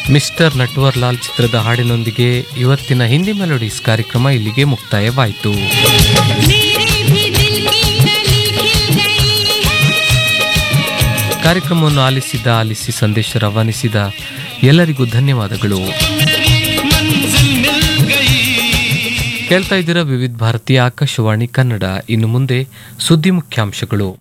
mister Natwarlal ಚಿತ್ರದ ಹಾಡಿನೊಂದಿಗೆ ಇವತ್ತಿನ Hindi melodies ಕಾರ್ಯಕ್ರಮ ಇಲ್ಲಿಗೆ ಮುಕ್ತಾಯವಾಯಿತು मेरे भी दिल की कली खिल गई है ಕಾರ್ಯಕ್ರಮವನ್ನು ಆಲಿಸಿದ ಆಲಿಸಿ ಸಂದೇಶ ರವಾನಿಸಿದ ಎಲ್ಲರಿಗೂ ಧನ್ಯವಾದಗಳು ಕೇಳ್ತಾ ಇದ್ದೀರಾ ವಿವಿಧ ಭಾರತಿ ಆಕಾಶವಾಣಿ ಕನ್ನಡ ಇನ್ನು ಮುಂದೆ ಸುದ್ದಿ ಮುಖ್ಯಾಂಶಗಳು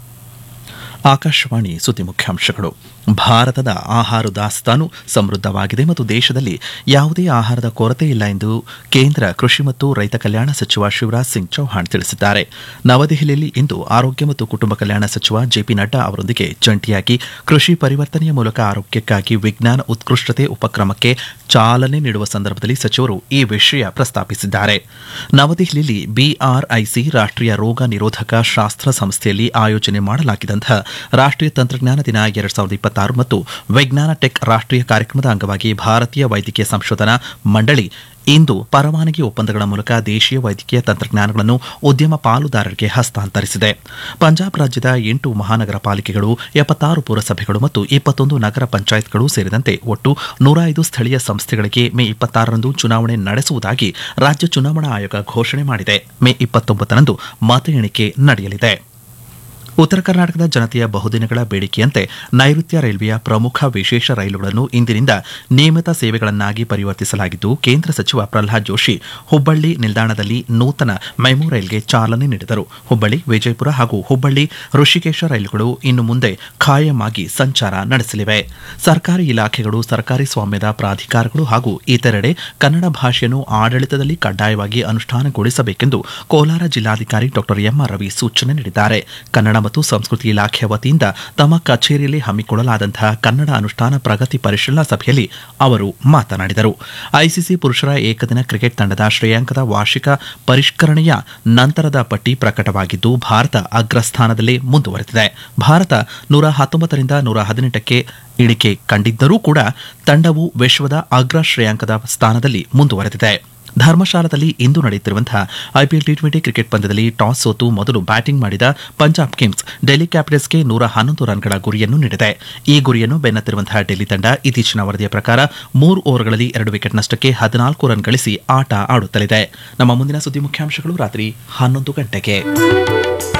ಆಕಾಶವಾಣಿ ಸುದ್ದಿ ಮುಖ್ಯಾಂಶಗಳು ಭಾರತದ ಆಹಾರ ದಾಸ್ತಾನು ಸಮೃದ್ಧವಾಗಿದೆ ಮತ್ತು ದೇಶದಲ್ಲಿ ಯಾವುದೇ ಆಹಾರದ ಕೊರತೆ ಇಲ್ಲ ಎಂದು ಕೇಂದ್ರ ಕೃಷಿ ಮತ್ತು ರೈತ ಕಲ್ಯಾಣ ಸಚಿವ ಶಿವರಾಜ್ ಸಿಂಗ್ ಚೌಹಾಣ್ ತಿಳಿಸಿದ್ದಾರೆ ನವದೆಹಲಿಯಲ್ಲಿ ಇಂದು ಆರೋಗ್ಯ ಮತ್ತು ಕುಟುಂಬ ಕಲ್ಯಾಣ ಸಚಿವ ಜೆಪಿ ನಡ್ಡಾ ಅವರೊಂದಿಗೆ ಜಂಟಿಯಾಗಿ ಕೃಷಿ ಪರಿವರ್ತನೆಯ ಮೂಲಕ ಆರೋಗ್ಯಕ್ಕಾಗಿ ವಿಜ್ಞಾನ ಉತ್ಕೃಷ್ಟತೆ ಉಪಕ್ರಮಕ್ಕೆ ಚಾಲನೆ ನೀಡುವ ಸಂದರ್ಭದಲ್ಲಿ ಸಚಿವರು ಈ ವಿಷಯ ಪ್ರಸ್ತಾಪಿಸಿದ್ದಾರೆ ನವದೆಹಲಿಯಲ್ಲಿ ಬಿಆರ್ಐಸಿ ರಾಷ್ಟ್ರೀಯ ರೋಗ ನಿರೋಧಕ ಶಾಸ್ತ್ರ ಸಂಸ್ಥೆಯಲ್ಲಿ ಆಯೋಜನೆ ಮಾಡಲಾಗಿದ್ದಂತಹ ರಾಷ್ಟ್ರೀಯ ತಂತ್ರಜ್ಞಾನ ದಿನ ಎರಡ್ ಸಾವಿರದ ಇಪ್ಪತ್ತಾರು ಮತ್ತು ವಿಜ್ಞಾನ ಟೆಕ್ ರಾಷ್ಟ್ರೀಯ ಕಾರ್ಯಕ್ರಮದ ಅಂಗವಾಗಿ ಭಾರತೀಯ ವೈದ್ಯಕೀಯ ಸಂಶೋಧನಾ ಮಂಡಳಿ ಇಂದು ಪರವಾನಗಿ ಒಪ್ಪಂದಗಳ ಮೂಲಕ ದೇಶೀಯ ವೈದ್ಯಕೀಯ ತಂತ್ರಜ್ಞಾನಗಳನ್ನು ಉದ್ಯಮ ಪಾಲುದಾರರಿಗೆ ಹಸ್ತಾಂತರಿಸಿದೆ ಪಂಜಾಬ್ ರಾಜ್ಯದ ಎಂಟು ಮಹಾನಗರ ಪಾಲಿಕೆಗಳು ಎಪ್ಪತ್ತಾರು ಪುರಸಭೆಗಳು ಮತ್ತು ಇಪ್ಪತ್ತೊಂದು ನಗರ ಪಂಚಾಯತ್ಗಳು ಸೇರಿದಂತೆ ಒಟ್ಟು ನೂರ ಐದು ಸ್ಥಳೀಯ ಸಂಸ್ಥೆಗಳಿಗೆ ಮೇ ಇಪ್ಪತ್ತಾರರಂದು ಚುನಾವಣೆ ನಡೆಸುವುದಾಗಿ ರಾಜ್ಯ ಚುನಾವಣಾ ಆಯೋಗ ಘೋಷಣೆ ಮಾಡಿದೆ ಮೇ ಇಪ್ಪತ್ತೊಂಬತ್ತರಂದು ಮತ ಎಣಿಕೆ ನಡೆಯಲಿದೆ ಉತ್ತರ ಕರ್ನಾಟಕದ ಜನತೆಯ ಬಹುದಿನಗಳ ಬೇಡಿಕೆಯಂತೆ ನೈಋತ್ಯ ರೈಲ್ವೆಯ ಪ್ರಮುಖ ವಿಶೇಷ ರೈಲುಗಳನ್ನು ಇಂದಿನಿಂದ ನಿಯಮಿತ ಸೇವೆಗಳನ್ನಾಗಿ ಪರಿವರ್ತಿಸಲಾಗಿದ್ದು ಕೇಂದ್ರ ಸಚಿವ ಪ್ರಹ್ಲಾದ್ ಜೋಶಿ ಹುಬ್ಬಳ್ಳಿ ನಿಲ್ದಾಣದಲ್ಲಿ ನೂತನ ಮೆಮು ರೈಲ್ಗೆ ಚಾಲನೆ ನೀಡಿದರು ಹುಬ್ಬಳ್ಳಿ ವಿಜಯಪುರ ಹಾಗೂ ಹುಬ್ಬಳ್ಳಿ ಋಷಿಕೇಶ ರೈಲುಗಳು ಇನ್ನು ಮುಂದೆ ಖಾಯಂ ಆಗಿ ಸಂಚಾರ ನಡೆಸಲಿವೆ ಸರ್ಕಾರಿ ಇಲಾಖೆಗಳು ಸರ್ಕಾರಿ ಸ್ವಾಮ್ಯದ ಪ್ರಾಧಿಕಾರಗಳು ಹಾಗೂ ಇತರೆಡೆ ಕನ್ನಡ ಭಾಷೆಯನ್ನು ಆಡಳಿತದಲ್ಲಿ ಕಡ್ಡಾಯವಾಗಿ ಅನುಷ್ಠಾನಗೊಳಿಸಬೇಕೆಂದು ಕೋಲಾರ ಜಿಲ್ಲಾಧಿಕಾರಿ ಡಾ ಎಂಆರ್ ರವಿ ಸೂಚನೆ ನೀಡಿದ್ದಾರೆ ಕನ್ನಡ ಮತ್ತು ಸಂಸ್ಕೃತಿ ಇಲಾಖೆಯ ವತಿಯಿಂದ ತಮ್ಮ ಕಚೇರಿಯಲ್ಲಿ ಹಮ್ಮಿಕೊಳ್ಳಲಾದಂತಹ ಕನ್ನಡ ಅನುಷ್ಠಾನ ಪ್ರಗತಿ ಪರಿಶೀಲನಾ ಸಭೆಯಲ್ಲಿ ಅವರು ಮಾತನಾಡಿದರು ಐಸಿಸಿ ಪುರುಷರ ಏಕದಿನ ಕ್ರಿಕೆಟ್ ತಂಡದ ಶ್ರೇಯಾಂಕದ ವಾರ್ಷಿಕ ಪರಿಷ್ಕರಣೆಯ ನಂತರದ ಪಟ್ಟಿ ಪ್ರಕಟವಾಗಿದ್ದು ಭಾರತ ಅಗ್ರಸ್ಥಾನದಲ್ಲೇ ಮುಂದುವರೆದಿದೆ ಭಾರತ ನೂರ ಹತ್ತೊಂಬತ್ತರಿಂದ ನೂರ ಹದಿನೆಂಟಕ್ಕೆ ಇಳಿಕೆ ಕಂಡಿದ್ದರೂ ಕೂಡ ತಂಡವು ವಿಶ್ವದ ಅಗ್ರ ಶ್ರೇಯಾಂಕದ ಸ್ಥಾನದಲ್ಲಿ ಮುಂದುವರೆದಿದೆ ಧರ್ಮಶಾಲಾದಲ್ಲಿ ಇಂದು ನಡೆಯುತ್ತಿರುವಂತಹ ಐಪಿಎಲ್ ಟಿ ಟ್ವೆಂಟಿ ಕ್ರಿಕೆಟ್ ಪಂದ್ಯದಲ್ಲಿ ಟಾಸ್ ಸೋತು ಮೊದಲು ಬ್ಯಾಟಿಂಗ್ ಮಾಡಿದ ಪಂಜಾಬ್ ಕಿಂಗ್ಸ್ ಡೆಲ್ಲಿ ಕ್ಯಾಪಿಟಲ್ಸ್ಗೆ ನೂರ ಹನ್ನೊಂದು ರನ್ಗಳ ಗುರಿಯನ್ನು ನೀಡಿದೆ ಈ ಗುರಿಯನ್ನು ಬೆನ್ನತ್ತಿರುವಂತಹ ಡೆಲ್ಲಿ ತಂಡ ಇತ್ತೀಚಿನ ವರದಿಯ ಪ್ರಕಾರ ಮೂರು ಓವರ್ಗಳಲ್ಲಿ ಎರಡು ವಿಕೆಟ್ ನಷ್ಟಕ್ಕೆ ಹದಿನಾಲ್ಕು ರನ್ ಗಳಿಸಿ ಆಟ ಆಡುತ್ತಲಿದೆ ನಮ್ಮ ಮುಂದಿನ ಸುದ್ದಿ ಮುಖ್ಯಾಂಶಗಳು ರಾತ್ರಿ ಹನ್ನೊಂದು ಗಂಟೆಗೆ